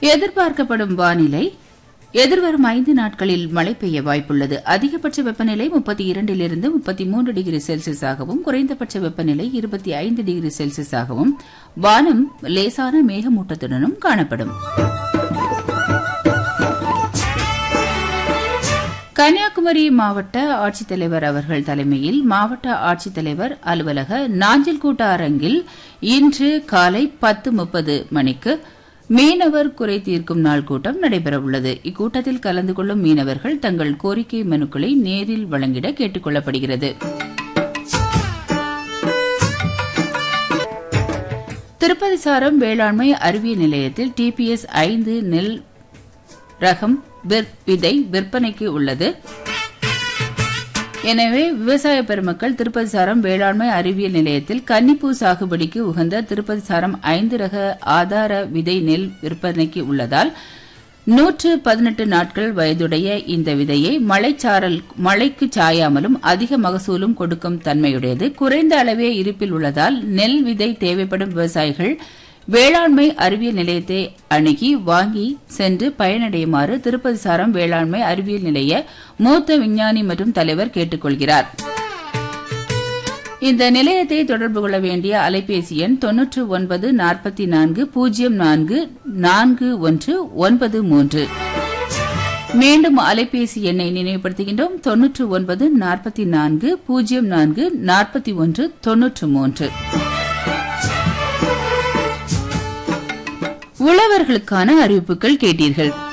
எதிர்பார்க்கப்படும் வானிலை எதிர்வரும் ஐந்து நாட்களில் மழை பெய்ய வாய்ப்புள்ளது அதிகபட்ச வெப்பநிலை முப்பத்தி இரண்டிலிருந்து முப்பத்தி மூன்று டிகிரி செல்சியஸாகவும் குறைந்தபட்ச வெப்பநிலை இருபத்தி ஐந்து டிகிரி செல்சியஸாகவும் வானம் லேசான மேகமூட்டத்துடனும் காணப்படும் கன்னியாகுமரி மாவட்ட ஆட்சித்தலைவர் அவர்கள் தலைமையில் மாவட்ட ஆட்சித்தலைவர் அலுவலக நாஞ்சில் கூட்ட அரங்கில் இன்று காலை பத்து முப்பது மணிக்கு மீனவர் குறை தீர்க்கும் நாள் கூட்டம் நடைபெறவுள்ளது இக்கூட்டத்தில் கலந்து கொள்ளும் மீனவர்கள் தங்கள் கோரிக்கை மனுக்களை நேரில் வழங்கிட கேட்டுக் கொள்ளப்படுகிறது திருப்பதி சாரம் வேளாண்மை அறிவியல் நிலையத்தில் டிபிஎஸ் ஐந்து நெல் ரகம் விதை விற்பனைக்கு உள்ளது எனவே விவசாய பெருமக்கள் திருப்பதி சாரம் வேளாண்மை அறிவியல் நிலையத்தில் கன்னிப்பூ சாகுபடிக்கு உகந்த திருப்பதி சாரம் ஐந்து ரக ஆதார விதை நெல் விற்பனைக்கு உள்ளதால் நூற்று பதினெட்டு நாட்கள் வயதுடைய இந்த விதையை மழைச்சாரல் மழைக்கு சாயாமலும் அதிக மகசூலும் கொடுக்கும் தன்மையுடையது குறைந்த அளவே இருப்பில் உள்ளதால் நெல் விதை தேவைப்படும் விவசாயிகள் வேளாண்மை அறிவியல் நிலையத்தை அணுகி வாங்கி சென்று பயனடையுமாறு திருப்பதி சாரம் வேளாண்மை அறிவியல் நிலைய மூத்த விஞ்ஞானி மற்றும் தலைவர் கேட்டுக் கொள்கிறார் இந்த நிலையத்தை தொடர்பு கொள்ள வேண்டிய அலைபேசி எண் தொன்னூற்று ஒன்பது நாற்பத்தி நான்கு பூஜ்ஜியம் நான்கு நான்கு ஒன்று ஒன்பது மூன்று மீண்டும் அலைபேசி எண்ணை நினைவுபடுத்துகின்றோம் தொன்னூற்று ஒன்பது நாற்பத்தி நான்கு பூஜ்ஜியம் நான்கு நாற்பத்தி ஒன்று தொன்னூற்று மூன்று உழவர்களுக்கான அறிவிப்புகள் கேட்டீர்கள்